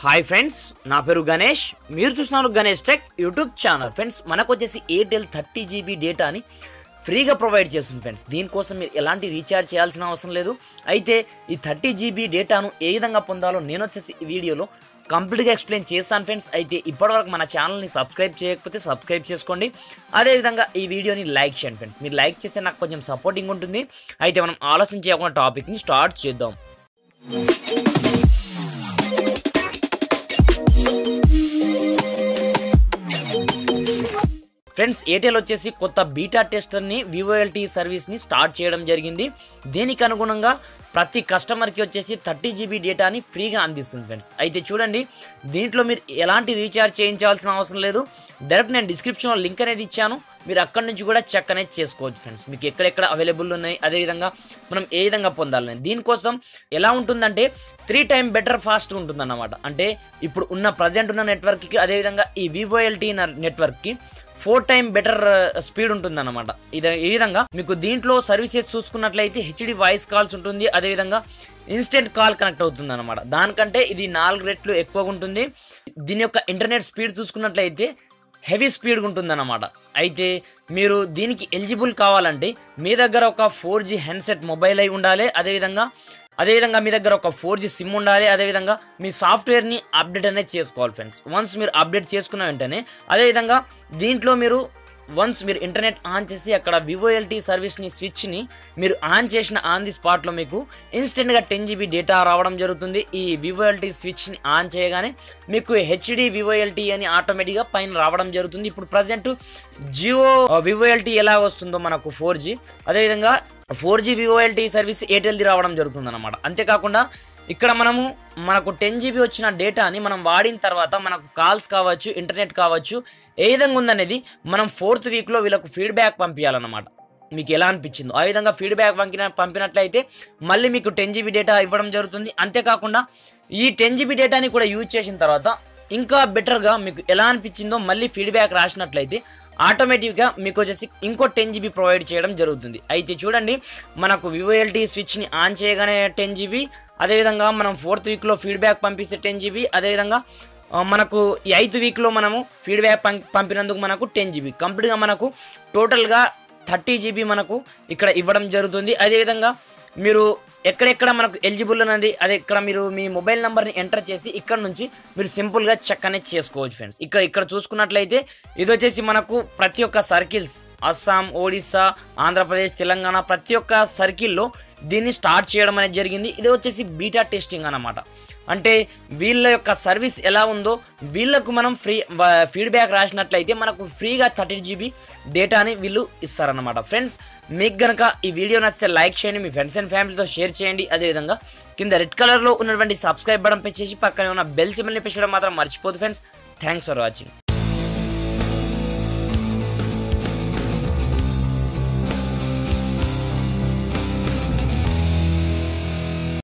hi friends నా పేరు గణేష్ మీరు చూస్తున్నారు Ganesh tech YouTube channel friends మనకు వచ్చేసి ఎయిర్టెల్ థర్టీ జీబీ డేటాని ఫ్రీగా ప్రొవైడ్ చేస్తుంది ఫ్రెండ్స్ దీనికోసం మీరు ఎలాంటి రీఛార్జ్ చేయాల్సిన అవసరం లేదు అయితే ఈ థర్టీ జీబీ డేటాను ఏ విధంగా పొందాలో నేను వచ్చేసి ఈ వీడియోలో కంప్లీట్గా ఎక్స్ప్లెయిన్ చేస్తాను ఫ్రెండ్స్ అయితే ఇప్పటివరకు మన ఛానల్ని సబ్స్క్రైబ్ చేయకపోతే సబ్స్క్రైబ్ చేసుకోండి అదేవిధంగా ఈ వీడియోని లైక్ చేయండి ఫ్రెండ్స్ మీరు లైక్ చేస్తే నాకు కొంచెం సపోర్టింగ్ ఉంటుంది అయితే మనం ఆలోచన చేయకుండా టాపిక్ని స్టార్ట్ చేద్దాం ఫ్రెండ్స్ ఎయిర్టెల్ వచ్చేసి కొత్త బీటా టెస్టర్ని వివోఎల్టీ సర్వీస్ని స్టార్ట్ చేయడం జరిగింది దీనికి అనుగుణంగా ప్రతి కస్టమర్కి వచ్చేసి థర్టీ జీబీ డేటాని ఫ్రీగా అందిస్తుంది ఫ్రెండ్స్ అయితే చూడండి దీంట్లో మీరు ఎలాంటి రీఛార్జ్ చేయించాల్సిన అవసరం లేదు డైరెక్ట్ నేను డిస్క్రిప్షన్లో లింక్ అనేది ఇచ్చాను మీరు అక్కడి నుంచి కూడా చెక్ అనేది చేసుకోవచ్చు ఫ్రెండ్స్ మీకు ఎక్కడెక్కడ అవైలబుల్ ఉన్నాయి అదేవిధంగా మనం ఏ విధంగా పొందాలని దీనికోసం ఎలా ఉంటుందంటే త్రీ టైం బెటర్ ఫాస్ట్ ఉంటుందన్నమాట అంటే ఇప్పుడు ఉన్న ప్రజెంట్ ఉన్న నెట్వర్క్కి అదేవిధంగా ఈ వివోఎల్టీ నెట్వర్క్కి ఫోర్ టైం బెటర్ స్పీడ్ ఉంటుందన్నమాట ఇది ఈ విధంగా మీకు దీంట్లో సర్వీసెస్ చూసుకున్నట్లయితే హెచ్డి వాయిస్ కాల్స్ ఉంటుంది అదేవిధంగా ఇన్స్టెంట్ కాల్ కనెక్ట్ అవుతుంది అనమాట దానికంటే ఇది నాలుగు రెట్లు ఎక్కువగా ఉంటుంది దీని యొక్క ఇంటర్నెట్ స్పీడ్ చూసుకున్నట్లయితే హెవీ స్పీడ్గా ఉంటుందన్నమాట అయితే మీరు దీనికి ఎలిజిబుల్ కావాలంటే మీ దగ్గర ఒక ఫోర్ జీ హ్యాండ్సెట్ మొబైల్ అయి ఉండాలి అదేవిధంగా అదేవిధంగా మీ దగ్గర ఒక ఫోర్ జీ సిమ్ ఉండాలి అదేవిధంగా మీ సాఫ్ట్వేర్ని అప్డేట్ అనేది చేసుకోవాలి ఫ్రెండ్స్ వన్స్ మీరు అప్డేట్ చేసుకున్న వెంటనే అదేవిధంగా దీంట్లో మీరు వన్స్ మీరు ఇంటర్నెట్ ఆన్ చేసి అక్కడ వివోఎల్టీ సర్వీస్ని స్విచ్ని మీరు ఆన్ చేసిన ఆన్ ది స్పాట్లో మీకు ఇన్స్టెంట్గా టెన్ జీబీ డేటా రావడం జరుగుతుంది ఈ వివోఎల్టీ స్విచ్ని ఆన్ చేయగానే మీకు హెచ్డి వివోఎల్టీ అని ఆటోమేటిక్గా పైన రావడం జరుగుతుంది ఇప్పుడు ప్రజెంట్ జియో వివోఎల్టీ ఎలా వస్తుందో మనకు ఫోర్ జీ అదేవిధంగా ఫోర్ జీ వివోఎల్టీ సర్వీస్ ఎయిర్టెల్ది రావడం జరుగుతుంది అనమాట అంతేకాకుండా ఇక్కడ మనము మనకు టెన్ జీబీ వచ్చిన డేటాని మనం వాడిన తర్వాత మనకు కాల్స్ కావచ్చు ఇంటర్నెట్ కావచ్చు ఏ విధంగా ఉందనేది మనం ఫోర్త్ వీక్లో వీళ్ళకు ఫీడ్బ్యాక్ పంపించాలన్నమాట మీకు ఎలా అనిపించిందో ఆ విధంగా ఫీడ్బ్యాక్ పంపిన పంపినట్లయితే మళ్ళీ మీకు టెన్ జీబీ డేటా ఇవ్వడం జరుగుతుంది అంతేకాకుండా ఈ టెన్ జీబీ డేటాని కూడా యూజ్ చేసిన తర్వాత ఇంకా బెటర్గా మీకు ఎలా అనిపించిందో మళ్ళీ ఫీడ్బ్యాక్ రాసినట్లయితే ఆటోమేటిక్గా మీకు వచ్చేసి ఇంకో టెన్ జీబీ ప్రొవైడ్ చేయడం జరుగుతుంది అయితే చూడండి మనకు వివోఎల్టీ స్విచ్ని ఆన్ చేయగానే టెన్ జీబీ అదేవిధంగా మనం ఫోర్త్ వీక్లో ఫీడ్బ్యాక్ పంపిస్తే టెన్ జీబీ అదేవిధంగా ఆ, మనకు ఈ ఐదు వీక్లో మనము ఫీడ్బ్యాక్ పం పంపినందుకు మనకు టెన్ జీబీ కంప్లీట్గా మనకు టోటల్గా థర్టీ జీబీ మనకు ఇక్కడ ఇవ్వడం జరుగుతుంది అదేవిధంగా మీరు ఎక్కడెక్కడ మనకు ఎలిజిబుల్ అనేది అదే ఇక్కడ మీరు మీ మొబైల్ నెంబర్ని ఎంటర్ చేసి ఇక్కడ నుంచి మీరు సింపుల్గా చెక్ అనేది చేసుకోవచ్చు ఫ్రెండ్స్ ఇక్కడ ఇక్కడ చూసుకున్నట్లయితే ఇది వచ్చేసి మనకు ప్రతి ఒక్క సర్కిల్స్ అస్సాం ఒడిస్సా ఆంధ్రప్రదేశ్ తెలంగాణ ప్రతి ఒక్క సర్కిల్లో దీన్ని స్టార్ట్ చేయడం అనేది జరిగింది ఇది వచ్చేసి బీటా టెస్టింగ్ అన్నమాట అంటే వీళ్ళ యొక్క సర్వీస్ ఎలా ఉందో వీళ్ళకు మనం ఫ్రీ ఫీడ్బ్యాక్ రాసినట్లయితే మనకు ఫ్రీగా థర్టీ జీబీ డేటాని వీళ్ళు ఇస్తారన్నమాట ఫ్రెండ్స్ మీకు గనక ఈ వీడియో నచ్చితే లైక్ చేయండి మీ ఫ్రెండ్స్ అండ్ ఫ్యామిలీతో షేర్ చేయండి అదేవిధంగా కింద రెడ్ కలర్లో ఉన్నటువంటి సబ్స్క్రైబ్ బటన్ పై చేసి పక్కనే ఉన్న బెల్ సిమ్మల్ని పెంచడం మాత్రం మర్చిపోదు ఫ్రెండ్స్ థ్యాంక్స్ ఫర్ వాచింగ్